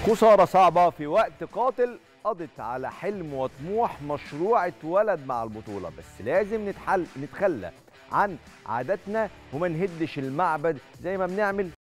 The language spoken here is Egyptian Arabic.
خسارة صعبة في وقت قاتل قضت على حلم وطموح مشروع اتولد مع البطولة بس لازم نتحل نتخلى عن عاداتنا وما نهدش المعبد زي ما بنعمل